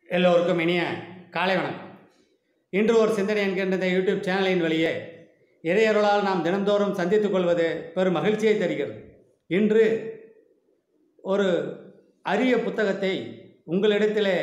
எல்லோருக்கும் இனிய காலை வணக்கம் இன்று ஒரு சிந்தனை என்கின்ற இந்த யூடியூப் சேனலின் வழியே இறையருளால் நாம் தினந்தோறும் சந்தித்துக் கொள்வது பெரும் மகிழ்ச்சியை தருகிறது இன்று ஒரு அரிய புத்தகத்தை உங்களிடத்திலே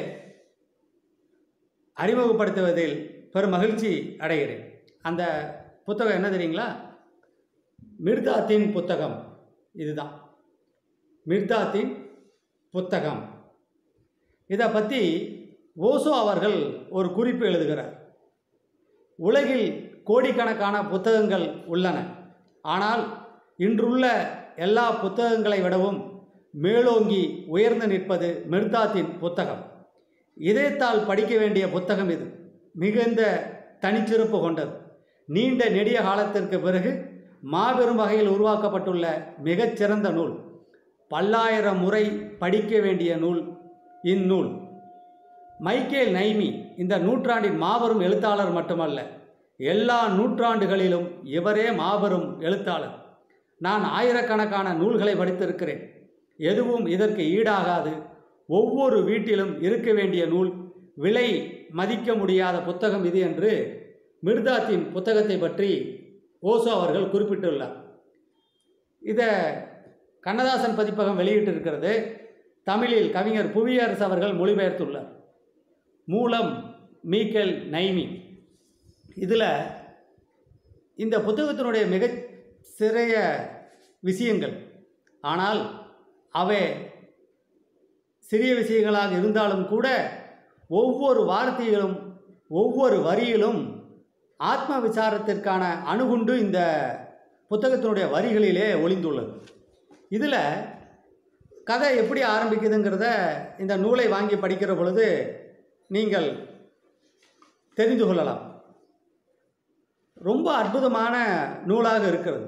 அறிமுகப்படுத்துவதில் பெரும் மகிழ்ச்சி அடைகிறேன் அந்த புத்தகம் என்ன தெரியுங்களா மிர்தாத்தின் புத்தகம் இதுதான் மிர்தாத்தின் புத்தகம் இதை பற்றி ஓசோ அவர்கள் ஒரு குறிப்பு எழுதுகிறார் உலகில் கோடிக்கணக்கான புத்தகங்கள் உள்ளன ஆனால் இன்றுள்ள எல்லா புத்தகங்களை விடவும் மேலோங்கி உயர்ந்து நிற்பது மிர்தாத்தின் புத்தகம் இதயத்தால் படிக்க வேண்டிய புத்தகம் இது மிகுந்த தனிச்சிறப்பு கொண்டது நீண்ட நெடிய காலத்திற்கு பிறகு மாபெரும் வகையில் உருவாக்கப்பட்டுள்ள மிகச்சிறந்த நூல் பல்லாயிரம் முறை படிக்க வேண்டிய நூல் இந்நூல் மைக்கேல் நைமி இந்த நூற்றாண்டின் மாபெரும் எழுத்தாளர் மட்டுமல்ல எல்லா நூற்றாண்டுகளிலும் இவரே மாபெரும் எழுத்தாளர் நான் ஆயிரக்கணக்கான நூல்களை படித்திருக்கிறேன் எதுவும் இதற்கு ஈடாகாது ஒவ்வொரு வீட்டிலும் இருக்க வேண்டிய நூல் விலை மதிக்க முடியாத புத்தகம் இது என்று மிர்தாத்தின் புத்தகத்தை பற்றி ஓசோ அவர்கள் குறிப்பிட்டுள்ளார் இதை கண்ணதாசன் பதிப்பகம் வெளியிட்டிருக்கிறது தமிழில் கவிஞர் புவியரசு அவர்கள் மொழிபெயர்த்துள்ளார் மூலம் மீக்கேல் நைமி இதில் இந்த புத்தகத்தினுடைய மிக சிறைய விஷயங்கள் ஆனால் அவை சிறிய விஷயங்களாக இருந்தாலும் கூட ஒவ்வொரு வார்த்தையிலும் ஒவ்வொரு வரியிலும் ஆத்ம விசாரத்திற்கான அணுகுண்டு இந்த புத்தகத்தினுடைய வரிகளிலே ஒளிந்துள்ளது இதில் கதை எப்படி ஆரம்பிக்குதுங்கிறத இந்த நூலை வாங்கி படிக்கிற பொழுது நீங்கள் தெரிந்து கொள்ளலாம் ரொம்ப அற்புதமான நூலாக இருக்கிறது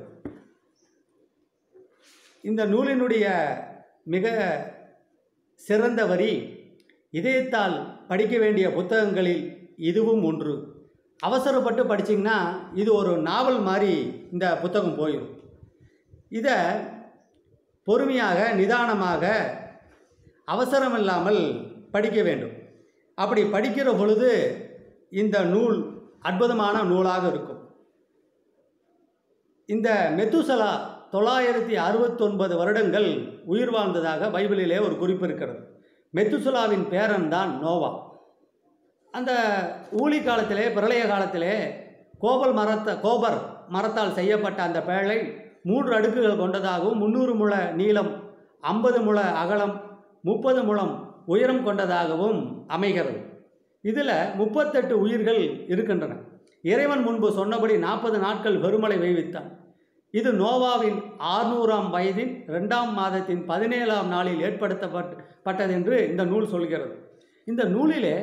இந்த நூலினுடைய மிக சிறந்த வரி இதயத்தால் படிக்க வேண்டிய புத்தகங்களில் இதுவும் ஒன்று அவசரப்பட்டு படிச்சிங்கன்னா இது ஒரு நாவல் மாதிரி இந்த புத்தகம் போயிடும் இதை பொறுமையாக நிதானமாக அவசரமில்லாமல் படிக்க வேண்டும் அப்படி படிக்கிற பொழுது இந்த நூல் அற்புதமான நூலாக இருக்கும் இந்த மெத்துசலா தொள்ளாயிரத்தி அறுபத்தொன்பது வருடங்கள் உயிர் வாழ்ந்ததாக பைபிளிலே ஒரு குறிப்பு இருக்கிறது மெத்துசலாவின் பேரன் தான் நோவா அந்த ஊழி காலத்திலே பிரளய காலத்திலே கோபல் மரத்த கோபர் மரத்தால் செய்யப்பட்ட அந்த பேழை மூன்று அடுக்குகள் கொண்டதாகவும் முந்நூறு முழ நீளம் ஐம்பது முழ அகலம் முப்பது முழம் உயரம் கொண்டதாகவும் அமைகிறது இதில் முப்பத்தெட்டு உயிர்கள் இருக்கின்றன இறைவன் முன்பு சொன்னபடி நாற்பது நாட்கள் வெறுமலை வைவித்தான் இது நோவாவின் ஆறுநூறாம் வயதின் ரெண்டாம் மாதத்தின் பதினேழாம் நாளில் ஏற்படுத்தப்பட்டது என்று இந்த நூல் சொல்கிறது இந்த நூலிலே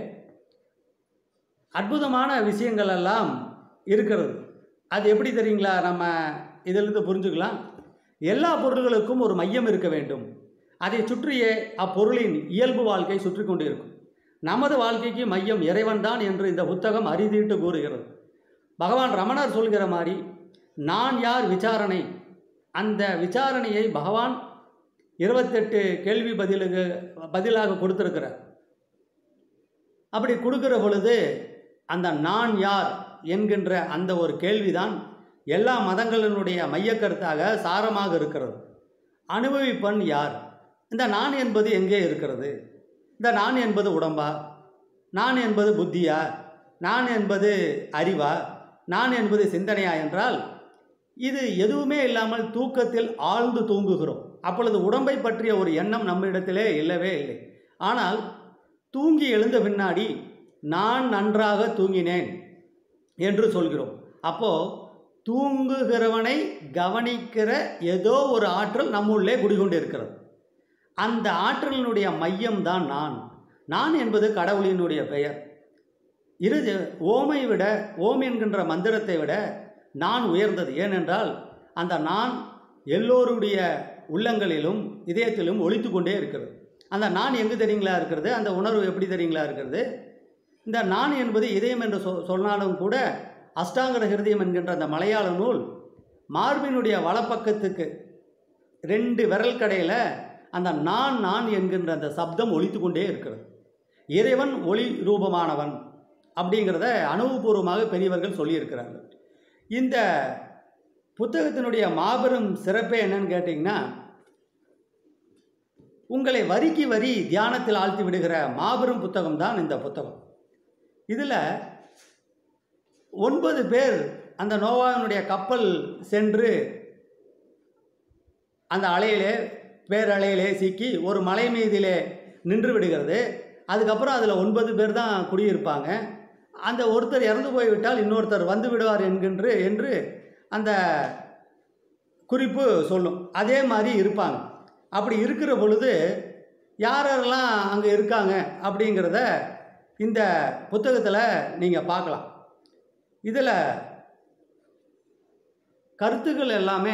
அற்புதமான விஷயங்கள் எல்லாம் இருக்கிறது அது எப்படி தெரியுங்களா நம்ம இதிலிருந்து புரிஞ்சுக்கலாம் எல்லா பொருள்களுக்கும் ஒரு மையம் இருக்க வேண்டும் அதை சுற்றியே அப்பொருளின் இயல்பு வாழ்க்கை சுற்றி கொண்டு இருக்கும் நமது வாழ்க்கைக்கு மையம் இறைவன்தான் என்று இந்த புத்தகம் அறுதிட்டு கூறுகிறது பகவான் ரமணர் சொல்கிற மாதிரி நான் யார் விசாரணை அந்த விசாரணையை பகவான் இருபத்தெட்டு கேள்வி பதிலுக்கு பதிலாக கொடுத்துருக்கிறார் அப்படி கொடுக்கிற பொழுது அந்த நான் யார் என்கின்ற அந்த ஒரு கேள்விதான் எல்லா மதங்களினுடைய மையக்கருத்தாக சாரமாக இருக்கிறது அனுபவிப்பன் யார் இந்த நான் என்பது எங்கே இருக்கிறது இந்த நான் என்பது உடம்பா நான் என்பது புத்தியா நான் என்பது அறிவா நான் என்பது சிந்தனையா என்றால் இது எதுவுமே இல்லாமல் தூக்கத்தில் ஆழ்ந்து தூங்குகிறோம் அப்பொழுது உடம்பை பற்றிய ஒரு எண்ணம் நம்மிடத்திலே இல்லவே இல்லை ஆனால் தூங்கி எழுந்த பின்னாடி நான் நன்றாக தூங்கினேன் என்று சொல்கிறோம் அப்போது தூங்குகிறவனை கவனிக்கிற ஏதோ ஒரு ஆற்றல் நம்முள்ளே குடிகொண்டு இருக்கிறது அந்த ஆற்றலினுடைய மையம்தான் நான் நான் என்பது கடவுளினுடைய பெயர் இரு ஓமை விட ஓம் என்கின்ற மந்திரத்தை விட நான் உயர்ந்தது ஏனென்றால் அந்த நான் எல்லோருடைய உள்ளங்களிலும் இதயத்திலும் ஒழித்து கொண்டே இருக்கிறது அந்த நான் எங்கு தெரியுங்களா இருக்கிறது அந்த உணர்வு எப்படி தெரியுங்களா இருக்கிறது இந்த நான் என்பது இதயம் என்று சொ சொன்னாலும் கூட அஷ்டாங்கர ஹிருதயம் என்கின்ற அந்த மலையாள நூல் மார்பினுடைய வலப்பக்கத்துக்கு ரெண்டு விரல் கடையில் அந்த நான் நான் என்கின்ற அந்த சப்தம் ஒலித்து கொண்டே இருக்கிறது இறைவன் ஒளி ரூபமானவன் அப்படிங்கிறத அனுபவபூர்வமாக பெரியவர்கள் சொல்லியிருக்கிறார்கள் இந்த புத்தகத்தினுடைய மாபெரும் சிறப்பே என்னன்னு கேட்டிங்கன்னா உங்களை வரிக்கு வரி தியானத்தில் ஆழ்த்தி விடுகிற மாபெரும் புத்தகம் தான் இந்த புத்தகம் இதில் ஒன்பது பேர் அந்த நோவாவினுடைய கப்பல் சென்று அந்த அலையிலே பேரலையிலே சிக்கி ஒரு மலை மீதிலே நின்று விடுகிறது அதுக்கப்புறம் அதில் ஒன்பது பேர் தான் குடியிருப்பாங்க அந்த ஒருத்தர் இறந்து போய்விட்டால் இன்னொருத்தர் வந்து விடுவார் என்கின்ற என்று அந்த குறிப்பு சொல்லும் அதே மாதிரி இருப்பாங்க அப்படி இருக்கிற பொழுது யாரெல்லாம் அங்கே இருக்காங்க அப்படிங்கிறத இந்த புத்தகத்தில் நீங்கள் பார்க்கலாம் இதில் கருத்துக்கள் எல்லாமே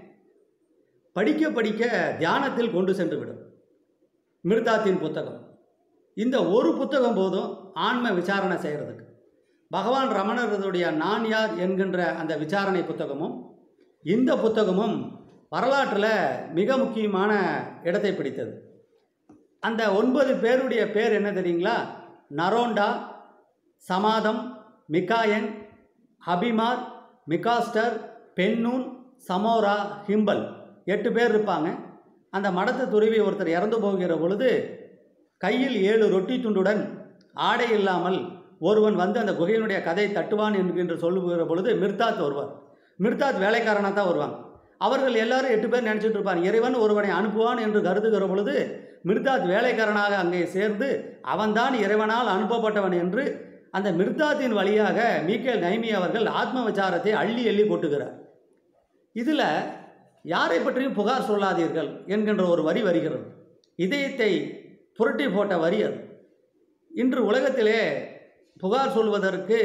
படிக்க படிக்க தியானத்தில் கொண்டு சென்று விடும் மிர்தாத்தின் புத்தகம் இந்த ஒரு புத்தகம் போதும் ஆன்ம விசாரணை செய்கிறதுக்கு பகவான் ரமணருடைய நான் யார் என்கின்ற அந்த விசாரணை புத்தகமும் இந்த புத்தகமும் வரலாற்றில் மிக முக்கியமான இடத்தை பிடித்தது அந்த ஒன்பது பேருடைய பேர் என்ன தெரியுங்களா நரோண்டா சமாதம் மிகாயன் ஹபிமார் மிகாஸ்டர் பென்னூன் சமோரா ஹிம்பல் எட்டு பேர் இருப்பாங்க அந்த மடத்து துருவி ஒருத்தர் இறந்து போகிற பொழுது கையில் ஏழு ரொட்டி துண்டுடன் ஆடை இல்லாமல் ஒருவன் வந்து அந்த குகையினுடைய கதை தட்டுவான் என்கின்ற சொல்லுகிற பொழுது மிர்தாத் வருவார் மிர்தாத் வேலைக்காரனாக தான் வருவாங்க அவர்கள் எல்லாரும் எட்டு பேர் நினச்சிட்டு இருப்பாங்க இறைவன் ஒருவனை அனுப்புவான் என்று கருதுகிற பொழுது மிர்தாத் வேலைக்காரனாக அங்கே சேர்ந்து அவன்தான் இறைவனால் அனுப்பப்பட்டவன் என்று அந்த மிர்தாத்தின் வழியாக மீக்கேல் நைமி அவர்கள் ஆத்ம விசாரத்தை அள்ளி அள்ளி கொட்டுகிறார் இதில் யாரை பற்றியும் புகார் சொல்லாதீர்கள் என்கின்ற ஒரு வரி வருகிறது இதயத்தை புரட்டி போட்ட வரி அது இன்று உலகத்திலே புகார் சொல்வதற்கு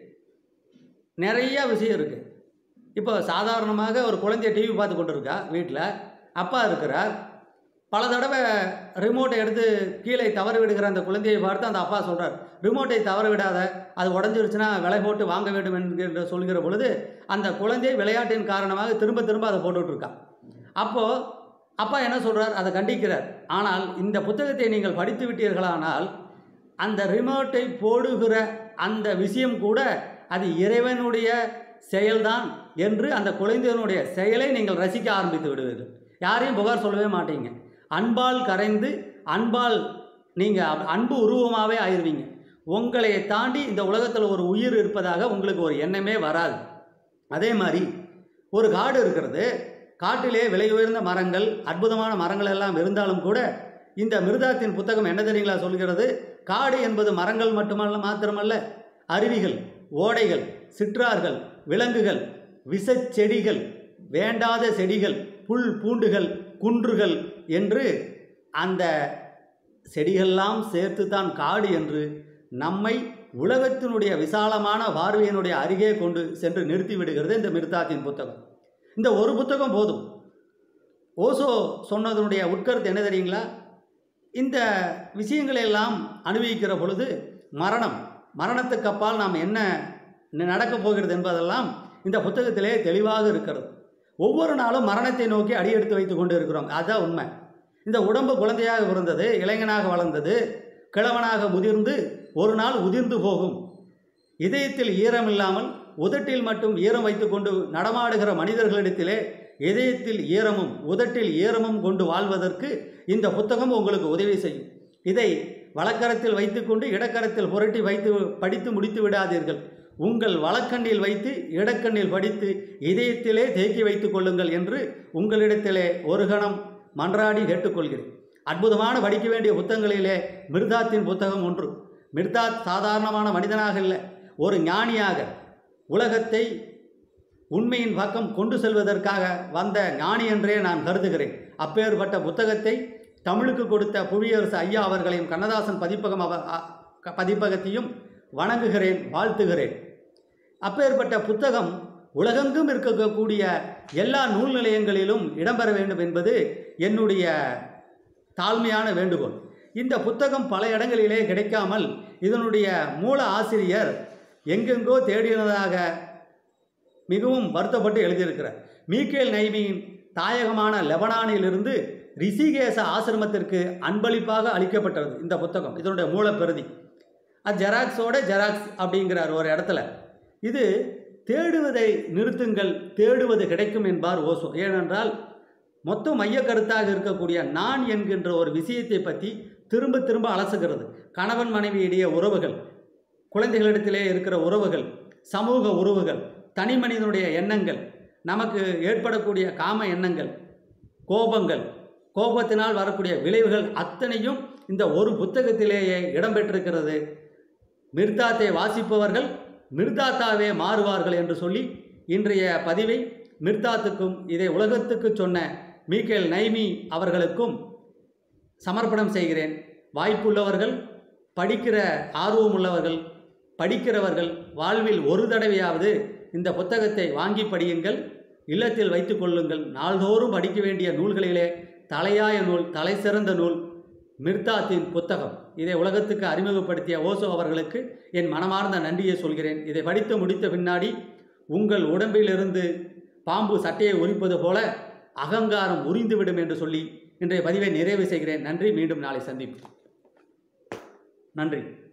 நிறைய விஷயம் இருக்குது இப்போ சாதாரணமாக ஒரு குழந்தைய டிவி பார்த்து கொண்டு இருக்கா வீட்டில் அப்பா இருக்கிறார் பல தடவை ரிமோட்டை எடுத்து கீழே தவறு விடுகிற அந்த குழந்தையை பார்த்து அந்த அப்பா சொல்கிறார் ரிமோட்டை தவற விடாத அது உடஞ்சிருச்சுன்னா விலை போட்டு வாங்க வேண்டும் என்கின்ற சொல்கிற பொழுது அந்த குழந்தை விளையாட்டின் காரணமாக திரும்ப திரும்ப அதை போட்டுட்டு இருக்கான் அப்போது அப்பா என்ன சொல்கிறார் அதை கண்டிக்கிறார் ஆனால் இந்த புத்தகத்தை நீங்கள் படித்து விட்டீர்களானால் அந்த ரிமோட்டை போடுகிற அந்த விஷயம் கூட அது இறைவனுடைய செயல்தான் என்று அந்த குழந்தையினுடைய செயலை நீங்கள் ரசிக்க ஆரம்பித்து விடுவீர்கள் யாரையும் புகார் சொல்லவே மாட்டீங்க அன்பால் கரைந்து அன்பால் நீங்கள் அன்பு உருவமாகவே ஆயிடுவீங்க உங்களை தாண்டி இந்த உலகத்தில் ஒரு உயிர் இருப்பதாக உங்களுக்கு ஒரு எண்ணமே வராது அதே மாதிரி ஒரு காடு இருக்கிறது காட்டிலே விலை உயர்ந்த மரங்கள் அற்புதமான மரங்கள் எல்லாம் இருந்தாலும் கூட இந்த மிருதாத்தின் புத்தகம் என்ன தெரியுங்களா சொல்கிறது காடு என்பது மரங்கள் மட்டுமல்ல மாத்திரமல்ல அருவிகள் ஓடைகள் சிற்றார்கள் விலங்குகள் விஷச் செடிகள் வேண்டாத செடிகள் புல் பூண்டுகள் குன்றுகள் என்று அந்த செடிகள்லாம் சேர்த்து தான் காடு என்று நம்மை உலகத்தினுடைய விசாலமான பார்வையினுடைய அருகே கொண்டு சென்று நிறுத்தி விடுகிறது இந்த மிருதாத்தின் புத்தகம் இந்த ஒரு புத்தகம் போதும் ஓசோ சொன்னதனுடைய உட்கருத்து என்ன தெரியுங்களா இந்த விஷயங்களை எல்லாம் அனுபவிக்கிற பொழுது மரணம் மரணத்துக்கு அப்பால் நாம் என்ன நடக்கப் போகிறது என்பதெல்லாம் இந்த புத்தகத்திலே தெளிவாக இருக்கிறது ஒவ்வொரு நாளும் மரணத்தை நோக்கி அடியெடுத்து வைத்து கொண்டு இருக்கிறோம் அதுதான் உண்மை இந்த உடம்பு குழந்தையாக பிறந்தது இளைஞனாக வளர்ந்தது கிழவனாக முதிர்ந்து ஒரு நாள் உதிர்ந்து போகும் இதயத்தில் ஈரம் இல்லாமல் உதட்டில் மட்டும் ஈரம் வைத்துக்கொண்டு நடமாடுகிற மனிதர்களிடத்திலே இதயத்தில் ஈரமும் உதட்டில் ஈரமும் கொண்டு வாழ்வதற்கு இந்த புத்தகம் உங்களுக்கு உதவி செய்யும் இதை வலக்கரத்தில் வைத்துக்கொண்டு இடக்கரத்தில் புரட்டி வைத்து படித்து முடித்து விடாதீர்கள் உங்கள் வலக்கண்ணில் வைத்து இடக்கண்ணில் படித்து இதயத்திலே தேக்கி வைத்துக் கொள்ளுங்கள் என்று உங்களிடத்திலே ஒரு கணம் மன்றாடி கேட்டுக்கொள்கிறேன் அற்புதமான படிக்க வேண்டிய புத்தகங்களிலே மிர்தாத்தின் புத்தகம் ஒன்று மிர்தாத் சாதாரணமான மனிதனாக இல்லை ஒரு ஞானியாக உலகத்தை உண்மையின் பக்கம் கொண்டு செல்வதற்காக வந்த ஞானி என்றே நான் கருதுகிறேன் அப்பேற்பட்ட புத்தகத்தை தமிழுக்கு கொடுத்த புவியரசு ஐயா அவர்களையும் கண்ணதாசன் பதிப்பகம் அவ அ- க- பதிப்பகத்தையும் வணங்குகிறேன் வாழ்த்துகிறேன் அப்பேற்பட்ட புத்தகம் உலகெங்கும் இருக்கக்கூடிய எல்லா நூல் நிலையங்களிலும் இடம்பெற வேண்டும் என்பது என்னுடைய தாழ்மையான வேண்டுகோள் இந்த புத்தகம் பல இடங்களிலே கிடைக்காமல் இதனுடைய மூல ஆசிரியர் எங்கெங்கோ தேடினதாக மிகவும் வருத்தப்பட்டு எழுதியிருக்கிறார் மீக்கேல் நைமியின் தாயகமான லெபனானிலிருந்து ரிஷிகேச ஆசிரமத்திற்கு அன்பளிப்பாக அளிக்கப்பட்டது இந்த புத்தகம் இதனுடைய மூலப்பிரதி அது ஜெராக்ஸோட ஜெராக்ஸ் அப்படிங்கிறார் ஒரு இடத்துல இது தேடுவதை நிறுத்துங்கள் தேடுவது கிடைக்கும் என்பார் ஓசோ ஏனென்றால் மொத்த மைய கருத்தாக இருக்கக்கூடிய நான் என்கின்ற ஒரு விஷயத்தை பற்றி திரும்ப திரும்ப அலசுகிறது கணவன் மனைவியிடையே உறவுகள் குழந்தைகளிடத்திலே இருக்கிற உறவுகள் சமூக உறவுகள் தனி மனிதனுடைய எண்ணங்கள் நமக்கு ஏற்படக்கூடிய காம எண்ணங்கள் கோபங்கள் கோபத்தினால் வரக்கூடிய விளைவுகள் அத்தனையும் இந்த ஒரு புத்தகத்திலேயே இடம்பெற்றிருக்கிறது மிர்தாத்தை வாசிப்பவர்கள் மிர்தாத்தாவே மாறுவார்கள் என்று சொல்லி இன்றைய பதிவை மிர்தாத்துக்கும் இதை உலகத்துக்கு சொன்ன மீக்கேல் நைமி அவர்களுக்கும் சமர்ப்பணம் செய்கிறேன் வாய்ப்புள்ளவர்கள் படிக்கிற ஆர்வமுள்ளவர்கள் படிக்கிறவர்கள் வாழ்வில் ஒரு தடவையாவது இந்த புத்தகத்தை வாங்கி படியுங்கள் இல்லத்தில் வைத்துக் கொள்ளுங்கள் நாள்தோறும் படிக்க வேண்டிய நூல்களிலே தலையாய நூல் தலை சிறந்த நூல் மிர்தாத்தின் புத்தகம் இதை உலகத்துக்கு அறிமுகப்படுத்திய ஓசோ அவர்களுக்கு என் மனமார்ந்த நன்றியை சொல்கிறேன் இதை படித்து முடித்த பின்னாடி உங்கள் உடம்பிலிருந்து பாம்பு சட்டையை உரிப்பது போல அகங்காரம் உரிந்துவிடும் என்று சொல்லி இன்றைய பதிவை நிறைவு செய்கிறேன் நன்றி மீண்டும் நாளை சந்திப்போம் நன்றி